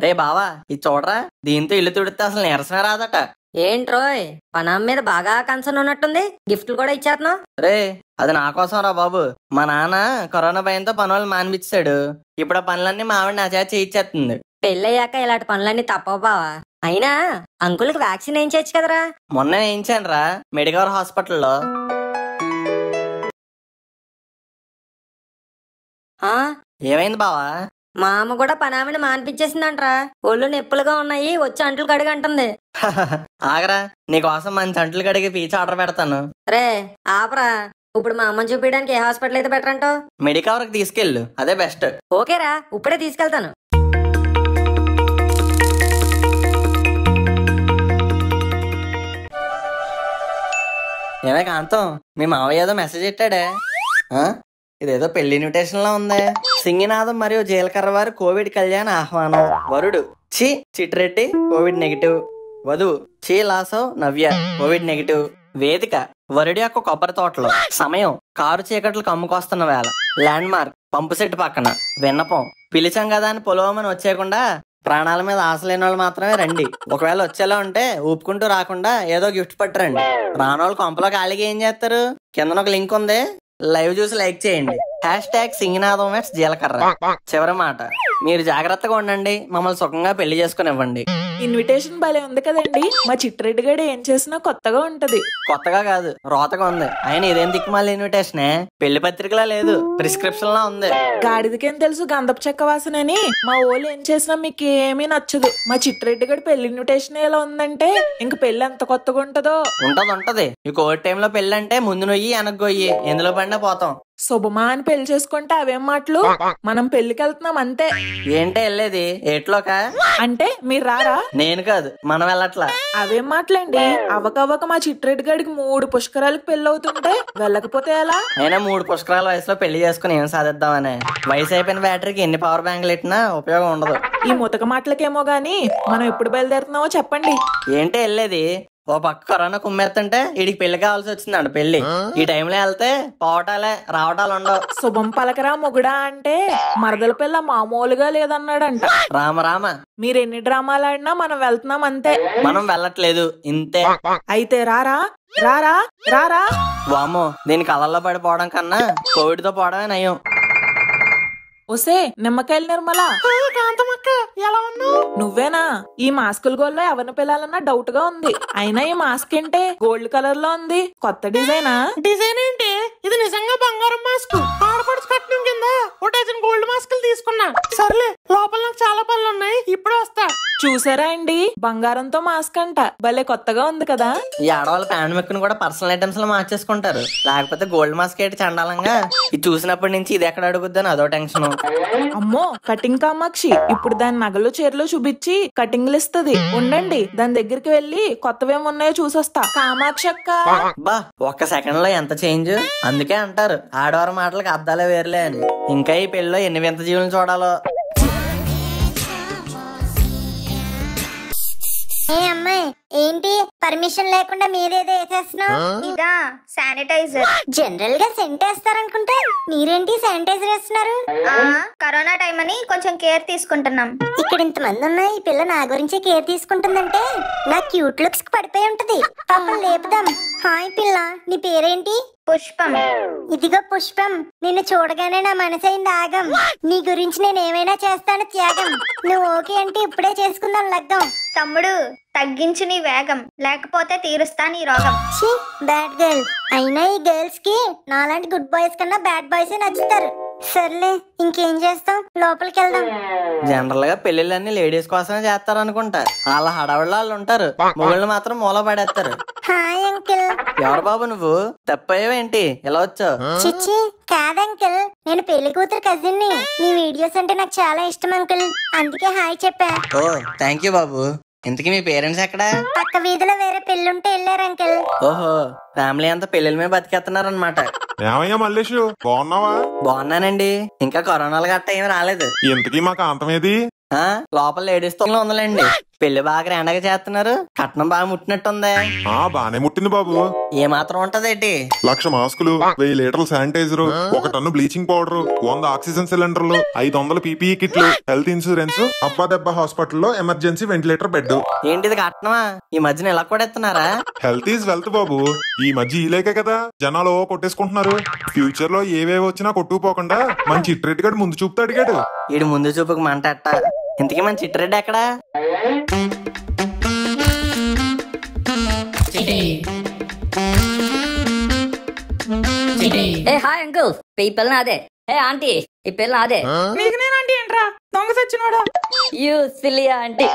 రే బావా ఇది చూడరా దీంతో ఇల్లు తుడితే అసలు నీరసమే రాదట ఏంట్రోయ్ పనం మీద బాగా కన్సర్న్ ఉన్నట్టుంది గిఫ్ట్లు కూడా ఇచ్చేస్తున్నావు రే అది నా కోసం రా బాబు మా నాన్న కరోనా భయంతో పనులు మానిపించాడు ఇప్పుడు ఆ పనులన్నీ మా ఆవిడ నా చేత చేయించేస్తుంది పెళ్ళయ్యాక ఇలాంటి పనులన్నీ తప్పవు బావా అయినా అంకుల్కి వ్యాక్సిన్ ఏం చేయొచ్చు కదరా మొన్న వేయించాను రా మెడికవర్ హాస్పిటల్లో ఆ ఏమైంది బావా మా అమ్మ కూడా పనామిని మాన్పించేసిందంట్రా ఒళ్ళు నొప్పులుగా ఉన్నాయి వచ్చి అంట్లు కడిగంటుంది ఆగరా నీకోసం మంచి అంట్లు కడిగి పీచు ఆర్డర్ పెడతాను రే ఆపరా ఇప్పుడు మా అమ్మని చూపించడానికి ఏ హాస్పిటల్ అయితే బెటర్ అంటావు మెడికవర్కి తీసుకెళ్ళు అదే బెస్ట్ ఓకేరా ఇప్పుడే తీసుకెళ్తాను ఏమే కాంతం మీ మావయ్య ఏదో మెసేజ్ పెట్టాడే ఆ? ఇదేదో పెళ్లి ఇన్విటేషన్ లా ఉంది సింగినాథం మరియు జీలకర్ర వారి కోవిడ్ కళ్యాణ ఆహ్వానం వరుడు చి చిట్రెడ్డి కోవిడ్ నెగిటివ్ వధువు చి లాసవ్ నవ్య కోవిడ్ నెగిటివ్ వేదిక వరుడి యొక్క కొబ్బరి తోటలో సమయం కారు చీకట్లు కమ్ముకొస్తున్న వేళ ల్యాండ్ మార్క్ పంపు సెట్ పక్కన విన్నపం పిలిచాం కదా అని పొలవమని వచ్చేయకుండా ప్రాణాల మీద ఆశ లేని వాళ్ళు మాత్రమే రండి ఒకవేళ వచ్చేలా ఉంటే ఊపుకుంటూ రాకుండా ఏదో గిఫ్ట్ పట్టరండి రానోళ్ళు కొంపలో ఖాళీగా ఏం చేస్తారు కింద ఒక లింక్ ఉంది లైవ్ చూసి లైక్ చేయండి హ్యాష్ ట్యాగ్ సింగినాథం వెట్స్ జీలకర్ర చివరి మాట మీరు జాగ్రత్తగా ఉండండి మమ్మల్ని సుఖంగా పెళ్లి చేసుకుని ఇవ్వండి ఇన్విటేషన్ భలే ఉంది కదండి మా చిట్రెడ్డి గడు ఏం చేసినా కొత్తగా ఉంటది కొత్తగా కాదు రోతగా ఉంది ఆయన ఇదేం దిక్కుమాలి ఇన్విటేషనే పెళ్లి పత్రికలా లేదు ప్రిస్క్రిప్షన్ లా ఉంది గాడిదకేం తెలుసు గంధపు చెక్క వాసనని మా ఓళ్ళు ఏం చేసినా మీకు ఏమీ నచ్చదు మా చిట్రెడ్డి గడు పెళ్లి ఇన్విటేషన్ ఎలా ఉందంటే ఇంక పెళ్లి ఎంత కొత్తగా ఉంటదో ఉంటది ఉంటది ఈ కోవిడ్ టైంలో పెళ్లి అంటే ముందు నొయ్యి వెనక్కి గొయ్యి ఎందులో పడినా పోతాం శుభమా అని పెళ్లి చేసుకుంటే అవేం మాటలు మనం పెళ్లికి వెళ్తున్నాం అంతే ఏంటే వెళ్ళేది ఏట్లోక అంటే మీరు రారా నేను కాదు మనం వెళ్ళట్లా అవేం మాటలండి అవకవక మా చిట్రెడ్డి గడికి మూడు పుష్కరాలకు పెళ్లి అవుతుంటే వెళ్ళకపోతే ఎలా అయినా మూడు పుష్కరాల వయసులో పెళ్లి చేసుకుని ఏం సాధిద్దామని వయసు అయిపోయిన బ్యాటరీకి ఎన్ని పవర్ బ్యాంకులు ఇట్టినా ఉపయోగం ఉండదు ఈ ముతక మాటలకేమో గాని మనం ఎప్పుడు బయలుదేరుతున్నామో చెప్పండి ఏంటి వెళ్ళేది ఓ పక్క కరోనా కుమ్మేస్తుంటే వీడికి పెళ్లి కావాల్సి వచ్చిందండి పెళ్లి ఈ టైంలో వెళ్తే పోవటాలే రావటాలు ఉండవు శుభం పలకరా మొగుడా అంటే మరదల పిల్ల మామూలుగా లేదన్నాడంట రామ రామ మీరు ఎన్ని డ్రామాలు ఆడినా మనం వెళ్తున్నాం అంతే మనం వెళ్ళట్లేదు ఇంతే అయితే రారా రారా రారా వామో దీని కళ్ళల్లో పడిపోవడం కన్నా కోవిడ్ తో పోవడమే నయం ఒసే నిమ్మకాయలు నిర్మల నువ్వేనా ఈ మాస్కుల గోల్లో ఎవరిని పిల్లాలన్నా డౌట్ గా ఉంది అయినా ఈ మాస్క్ ఏంటే గోల్డ్ కలర్ లో ఉంది కొత్త డిజైనా డిజైన్ ఏంటి ఇది నిజంగా బంగారం మాస్క్ ఆడపడుచు కట్నం కింద ఒక డజన్ గోల్డ్ మాస్కులు తీసుకున్నా సర్లే లోపల నాకు చాలా పనులు ఉన్నాయి ఇప్పుడే వస్తా చూసారా అండి బంగారంతో మాస్క్ అంట భలే కొత్తగా ఉంది కదా ఈ ఆడవాళ్ళ ప్యాంట్ మెక్కుని కూడా పర్సనల్ ఐటమ్స్ లో మార్చేసుకుంటారు లేకపోతే గోల్డ్ మాస్క్ ఏంటి చండాలంగా ఇది చూసినప్పటి నుంచి ఇది ఎక్కడ అడుగుద్దని అదో టెన్షన్ అమ్మో కటింగ్ కామాక్షి ఇప్పుడు దాని నగలు చీరలు చూపించి కటింగ్లు ఇస్తది ఉండండి దాని దగ్గరికి వెళ్ళి కొత్తవేమున్నాయో చూసొస్తా కామాక్షి అక్క బా ఒక్క సెకండ్ లో ఎంత చేంజ్ అందుకే అంటారు ఆడవారి మాటలకు అద్దాలే వేర్లే అని ఇంకా ఈ పెళ్ళిలో ఎన్ని వింత జీవులను చూడాలో ఏ అమ్మాయి ఏంటి పర్మిషన్ లేకుండా మీరేదో వేసేస్తున్నావు ఇదా శానిటైజర్ జనరల్ గా సెంట్ వేస్తారనుకుంటే మీరేంటి శానిటైజర్ వేస్తున్నారు ఆ కరోనా టైం అని కొంచెం కేర్ తీసుకుంటున్నాం ఇక్కడ ఇంతమంది ఉన్నా ఈ పిల్ల నా గురించి కేర్ తీసుకుంటుందంటే నా క్యూట్ లుక్స్ కి పడిపోయి ఉంటది పాపం లేపుదాం హాయ్ పిల్ల నీ పేరేంటి పుష్పం ఇదిగో పుష్పం నిన్ను చూడగానే నా మనసైంది ఆగం నీ గురించి నేను ఏమైనా చేస్తాను త్యాగం నువ్వు ఓకే అంటే ఇప్పుడే చేసుకుందాం లగ్గం తమ్ముడు తగ్గించు నీ వేగం లేకపోతే తీరుస్తా నీ రోగం ఛీ బ్యాడ్ గర్ల్ అయినా ఈ గర్ల్స్ కి నాలాంటి గుడ్ బాయ్స్ కన్నా బ్యాడ్ బాయ్స్ నచ్చుతారు సర్లే ఇంకేం చేస్తాం లోపలికి వెళ్దాం జనరల్ గా పెళ్లిళ్ళన్నీ లేడీస్ కోసమే చేస్తారు అనుకుంటా వాళ్ళ హడావిళ్ళు వాళ్ళు ఉంటారు మొగుళ్ళు మాత్రం మూల పడేస్తారు హాయ్ అంకిల్ ఎవరు బాబు నువ్వు తప్పయ్యేవేంటి ఇలా వచ్చావు చిచ్చి కాదంకిల్ నేను పెళ్లి కూతురు కజిన్ ని మీ వీడియోస్ అంటే నాకు చాలా ఇష్టం అంకిల్ అందుకే హాయ్ చెప్పా ఓ థ్యాంక్ యూ బాబు ఇంతకీ మీ పేరెంట్స్ ఎక్కడా పక్క వీధిలో వేరే పెళ్ళుంటే వెళ్ళారు అంకిల్ ఓహో ఫ్యామిలీ అంతా పెళ్లిళ్ళ మీద బతికేస్తున్నారు అనమాట ఏమయ్యా మల్లేషు బాగున్నావా బాగున్నానండి ఇంకా కరోనాలు గట్ట ఏమి రాలేదు ఇంతకీ మా కాంతం ఏది ఆ లోపల లేడీస్ తో ఉందండి పెళ్లి బాగా గ్రాండగా చేస్తున్నారు కట్నం బాగా ముట్టినట్టుంది ఆ బానే ముట్టింది బాబు ఏ మాత్రం ఉంటదేటి లక్ష మాస్కులు వెయ్యి లీటర్ల శానిటైజర్ ఒక టన్ను బ్లీచింగ్ పౌడర్ వంద ఆక్సిజన్ సిలిండర్లు ఐదు వందల పీపీఈ కిట్లు హెల్త్ ఇన్సూరెన్స్ అబ్బా దెబ్బ హాస్పిటల్లో ఎమర్జెన్సీ వెంటిలేటర్ బెడ్ ఏంటిది కట్నమా ఈ మధ్యన ఇలా కూడా ఇస్తున్నారా హెల్త్ ఈజ్ వెల్త్ బాబు ఈ మధ్య ఈ లేకే కదా జనాలు ఓ కొట్టేసుకుంటున్నారు ఫ్యూచర్ లో ఏవేవి వచ్చినా కొట్టుకుపోకుండా మంచి ఇట్రెట్ గడు ముందు చూపుతా అడిగాడు ఈడు ముందు చూపుకు మంట అట్ట ఇంతకీ మన చిట్రెడ్డి ఎక్కడా ఏ హాయ్ అంకుల్ ఈ పిల్ల నాదే ఏ ఆంటీ ఈ పిల్ల నాదే నీకు నేనంటే ఏంట్రా దొంగ సచ్చినోడా యూ సిలియా ఆంటీ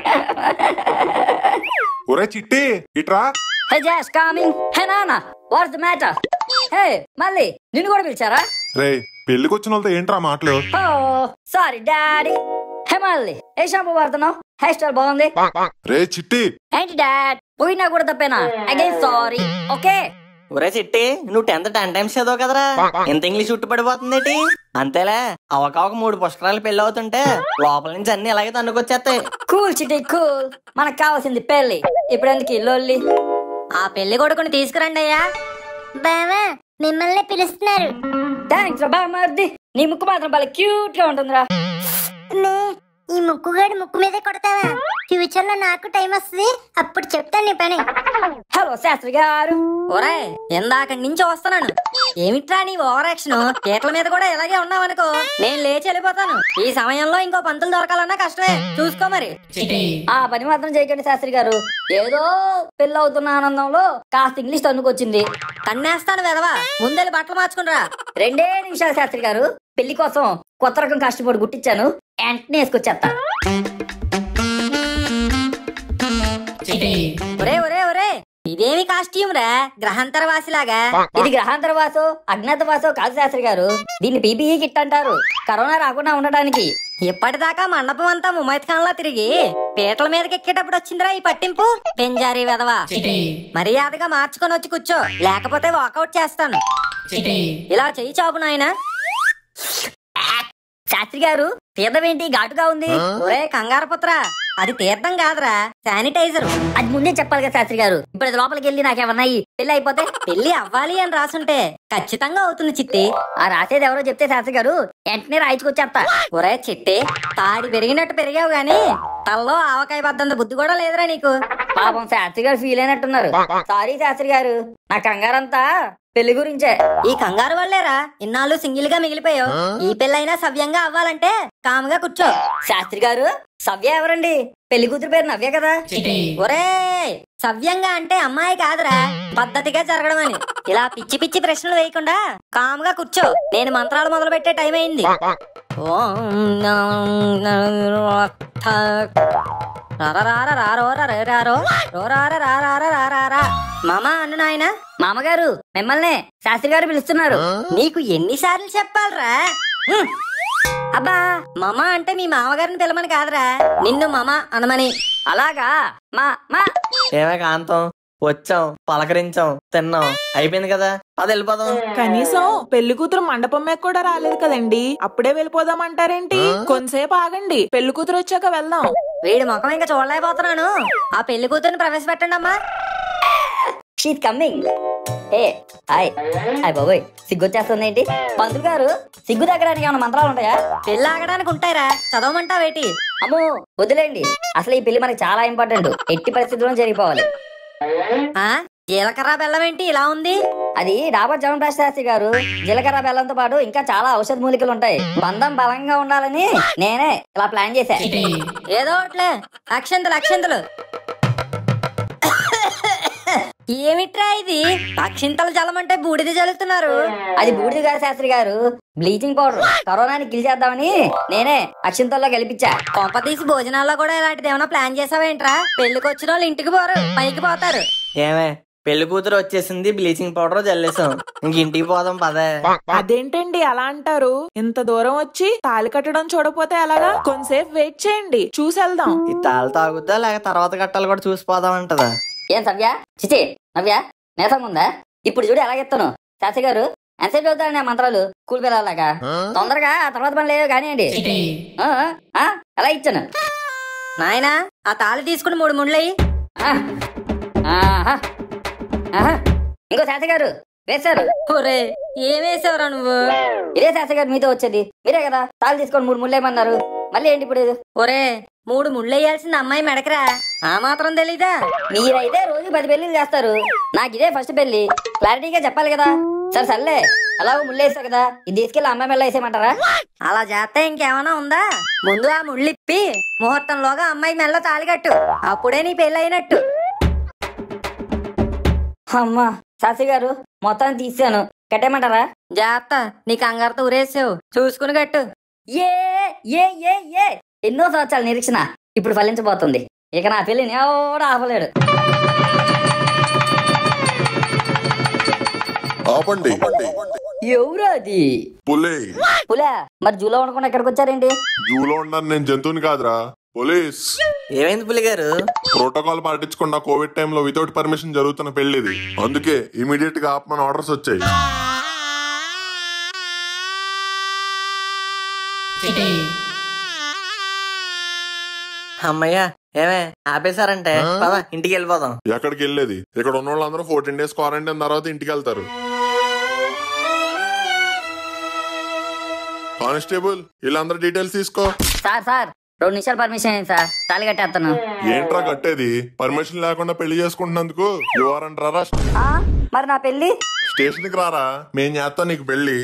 ఒరే చిట్టి ఇట్రా హే జాస్ కమింగ్ హే నానా వాట్స్ ద మ్యాటర్ హే మళ్ళీ నిన్ను కూడా పిలిచారా రే పెళ్లికి వచ్చిన వాళ్ళతో ఏంట్రా మాటలు ఓ సారీ డాడీ హే మళ్ళీ ఏ షాంపూ వాడుతున్నావు హెయిర్ స్టైల్ బాగుంది రే చిట్టి ఏంటి డాడ్ పోయినా కూడా తప్పేనా అగైన్ సారీ ఓకే ఒరే చిట్టి నువ్వు టెన్త్ టెన్ టైమ్స్ చదువు కదరా ఇంత ఇంగ్లీష్ ఉట్టుపడిపోతుంది అంతేలే అవకావక మూడు పుష్కరాలు పెళ్లి అవుతుంటే లోపల నుంచి అన్ని ఇలాగే తన్నుకొచ్చేస్తాయి కూల్ చిటి కూల్ మనకు కావాల్సింది పెళ్లి ఇప్పుడు ఎందుకు ఈ లొల్లి ఆ పెళ్లి కొడుకుని తీసుకురండి అయ్యా బావా మిమ్మల్ని పిలుస్తున్నారు థ్యాంక్స్ రా బాగా మరిది నీ ముక్కు మాత్రం బాగా క్యూట్ గా ఉంటుందిరా నే ఈ ముక్కుగాడు ముక్కు మీదే కొడతావా ఫ్యూచర్ లో నాకు టైం వస్తుంది అప్పుడు చెప్తాను నీ పని హలో శాస్త్రి గారు ఒరే ఇందాక నుంచి వస్తున్నాను ఏమిట్రా నీ ఓవర్ యాక్షన్ పీటల మీద కూడా ఇలాగే ఉన్నావనుకో నేను లేచి వెళ్ళిపోతాను ఈ సమయంలో ఇంకో పంతులు దొరకాలన్నా కష్టమే చూసుకో మరి ఆ పని మాత్రం చేయకండి శాస్త్రి గారు ఏదో పెళ్ళి అవుతున్న ఆనందంలో కాస్త ఇంగ్లీష్ తన్నుకొచ్చింది కన్నేస్తాను వెదవా ముందెళ్ళి బట్టలు మార్చుకునిరా రెండే నిమిషాలు శాస్త్రి గారు పెళ్లి కోసం కొత్త రకం కష్టపడి గుట్టించాను వెంటనే వేసుకొచ్చేస్తా ఒరే ఒరే ఒరే ఇదేమి కాస్ట్యూమ్ రా గ్రహాంతర వాసిలాగా ఇది గ్రహాంతర వాసో అజ్ఞాత వాసో కాదు శాస్త్రి గారు దీన్ని పీపీఈ కిట్ అంటారు కరోనా రాకుండా ఉండడానికి ఇప్పటిదాకా మండపం అంతా ముమైత్ ఖాన్ లా తిరిగి పీటల మీదకి ఎక్కేటప్పుడు వచ్చిందిరా ఈ పట్టింపు పెంజారీ వెదవా మర్యాదగా మార్చుకొని వచ్చి కూర్చో లేకపోతే వాకౌట్ చేస్తాను ఇలా చెయ్యి చాపు నాయనా శాస్త్రి గారు తీర్థం ఏంటి ఘాటుగా ఉంది ఒరే కంగారు పుత్ర అది తీర్థం కాదురా శానిటైజర్ అది ముందే చెప్పాలి కదా శాస్త్రి గారు ఇప్పుడు అది లోపలికి వెళ్ళి నాకేమన్నాయి పెళ్లి అయిపోతే పెళ్లి అవ్వాలి అని రాసుంటే ఖచ్చితంగా అవుతుంది చిట్టి ఆ రాసేది ఎవరో చెప్తే శాస్త్రి గారు వెంటనే రాయించుకొచ్చేస్తా ఒరే చిట్టి తాడి పెరిగినట్టు పెరిగావు గాని తల్లో ఆవకాయ పద్దంత బుద్ధి కూడా లేదురా నీకు పాపం శాస్త్రి గారు ఫీల్ అయినట్టున్నారు సారీ శాస్త్రి గారు నా కంగారంతా పెళ్లి గురించే ఈ కంగారు వల్లేరా ఇన్నాళ్ళు సింగిల్ గా మిగిలిపోయావు ఈ పెళ్ళైనా సవ్యంగా అవ్వాలంటే కాముగా కూర్చో శాస్త్రి గారు సవ్య ఎవరండి పెళ్లి కూతురు పేరు నవ్య కదా ఒరే సవ్యంగా అంటే అమ్మాయి కాదురా పద్ధతిగా జరగడం అని ఇలా పిచ్చి పిచ్చి ప్రశ్నలు వేయకుండా కాముగా కూర్చో నేను మంత్రాలు మొదలు పెట్టే టైం అయింది ఓం నమో రారా రారో రారో రో రార రార రారా మామ అన్ను నాయన మామగారు మిమ్మల్నే శాస్త్రి గారు పిలుస్తున్నారు నీకు ఎన్నిసార్లు చెప్పాలరా హ్మ్. అబ్బా మామ అంటే మీ మామగారిని పిలమని కాదురా నిన్ను మామ అనమని అలాగా మా మా ఏమే కాంతం వచ్చాం పలకరించాం తిన్నాం అయిపోయింది కదా పద వెళ్ళిపోదాం కనీసం పెళ్లి కూతురు మండపం మీద కూడా రాలేదు కదండి అప్పుడే వెళ్ళిపోదామంటారేంటి కొంతసేపు ఆగండి పెళ్లి కూతురు వచ్చాక వెళ్దాం వీడి ముఖం ఇంకా చూడలేకపోతున్నాను ఆ పెళ్లి కూతురుని ప్రవేశపెట్టండి అమ్మా షీట్ కమ్మింగ్ ఏ హాయ్ హాయ్ బాబోయ్ సిగ్గొచ్చేస్తుంది ఏంటి పంతులు గారు సిగ్గు తగ్గడానికి ఏమైనా మంత్రాలు ఉంటాయా పెళ్లి ఆగడానికి ఉంటాయరా చదవమంటావేటి అమ్మో వదిలేండి అసలు ఈ పెళ్లి మనకి చాలా ఇంపార్టెంట్ ఎట్టి పరిస్థితుల్లో జరిగిపోవాలి ఆ జీలకర్ర బెల్లం ఏంటి ఇలా ఉంది అది డాబర్ జగన్ శాస్త్రి గారు జీలకర్ర బెల్లంతో పాటు ఇంకా చాలా ఔషధ మూలికలు ఉంటాయి బంధం బలంగా ఉండాలని నేనే ఇలా ప్లాన్ చేశా ఏదో ఒకట్లే అక్షంతలు అక్షంతలు ఏమిట్రా ఇది అక్షింతలు జలమంటే బూడిద జల్లుతున్నారు అది బూడిద గారు శాస్త్రి గారు బ్లీచింగ్ పౌడర్ కరోనాని కిల్ చేద్దామని నేనే అక్షింతల్లో గెలిపించా కొంప తీసి భోజనాల్లో కూడా ఇలాంటిది ఏమైనా ప్లాన్ చేసావేంట్రా పెళ్లికి వచ్చిన వాళ్ళు ఇంటికి పోరు పైకి పోతారు ఏమే పెళ్లి కూతురు వచ్చేసింది బ్లీచింగ్ పౌడర్ జల్లేసాం ఇంక ఇంటికి పోదాం పదే అదేంటండి అలా అంటారు ఇంత దూరం వచ్చి తాళి కట్టడం చూడపోతే ఎలాగా కొంతసేపు వెయిట్ చేయండి చూసి వెళ్దాం ఈ తాళ తాగుద్దా లేక తర్వాత కట్టాలు కూడా చూసిపోదాం అంటదా ఏం సవ్య చిచి నవ్య నేసంగా ఉందా ఇప్పుడు చూడు ఎలా చెప్తాను శాస్త్రి గారు ఎంతసేపు చదువుతారండి ఆ మంత్రాలు కూలి పిల్లలాగా తొందరగా ఆ తర్వాత పని లేదు కానివ్వండి ఆ, ఆ, ఎలా ఇచ్చాను నాయనా ఆ తాళి తీసుకుని మూడు ముళ్ళయి ఇంకో శాస్త్రి గారు వేశారు ఒరే ఏమేసావురా నువ్వు ఇదే శాస్త్రి గారు మీతో వచ్చేది మీరే కదా తాళి తీసుకొని మూడు ముళ్ళేమన్నారు మళ్ళీ ఏంటి ఇప్పుడు ఒరే మూడు ముళ్ళేయాల్సింది అమ్మాయి మెడకరా ఆ మాత్రం తెలీదా మీరైతే రోజు పది పెళ్లిళ్ళు చేస్తారు నాకు ఇదే ఫస్ట్ పెళ్లి క్లారిటీగా చెప్పాలి కదా సరే సర్లే అలాగో ముళ్ళేసావు కదా ఇది తీసుకెళ్ళి అమ్మాయి మెల్ల వేసేయమంటారా అలా చేస్తే ఇంకేమైనా ఉందా ముందు ఆ ముళ్ళిప్పి ముహూర్తంలోగా అమ్మాయి మెల్ల తాళి కట్టు అప్పుడే నీ పెళ్ళి అయినట్టు అమ్మా శాస్త్రి గారు మొత్తం తీసాను కట్టేయమంటారా జాగ్రత్త నీ కంగారుతో ఊరేసావు చూసుకుని కట్టు ఏ ఏ ఏ ఏ ఎన్నో సంవత్సరాల నిరీక్షణ ఇప్పుడు ఫలించబోతుంది ఇక నా పెళ్లిని ఎవడు ఆపలేడు ఆపండి ఎవరు అది పులే పులా మరి జూలో ఉండకుండా ఎక్కడికి వచ్చారేంటి జూలో ఉన్నాను నేను జంతువుని కాదురా పోలీస్ ఏమైంది పులి గారు ప్రోటోకాల్ పాటించకుండా కోవిడ్ టైంలో వితౌట్ పర్మిషన్ జరుగుతున్న పెళ్లిది అందుకే ఇమీడియట్ గా ఆపమని ఆర్డర్స్ వచ్చాయి అమ్మయ్యా ఏమే ఆపేశారంటే పద ఇంటికి వెళ్ళిపోదాం ఎక్కడికి వెళ్ళేది ఇక్కడ ఉన్న వాళ్ళందరూ ఫోర్టీన్ డేస్ క్వారంటైన్ తర్వాత ఇంటికి వెళ్తారు కానిస్టేబుల్ వీళ్ళందరూ డీటెయిల్స్ తీసుకో సార్ సార్ రెండు నిమిషాలు పర్మిషన్ ఏంటి సార్ తాళి కట్టేస్తాను ఏంట్రా కట్టేది పర్మిషన్ లేకుండా పెళ్లి చేసుకుంటున్నందుకు యు ఆర్ అండ్ అరెస్ట్ ఆ, మరి నా పెళ్లి స్టేషన్ కి రారా మేం చేస్తాం నీకు పెళ్లి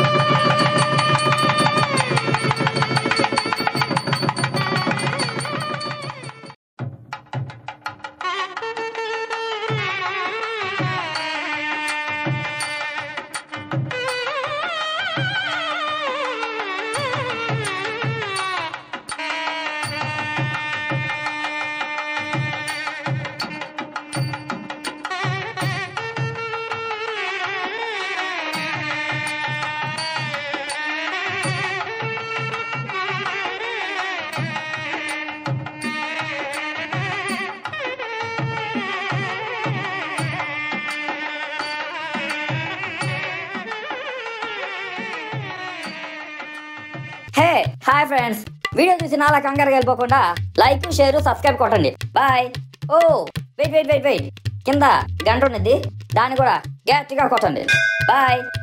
హే హాయ్ ఫ్రెండ్స్ వీడియో చూసి నాలా కంగారు వెళ్ళిపోకుండా లైక్ షేర్ సబ్స్క్రైబ్ కొట్టండి bye oh wait wait wait wait కింద గంట ఉన్నది దాన్ని కూడా గట్టిగా కొట్టండి బాయ్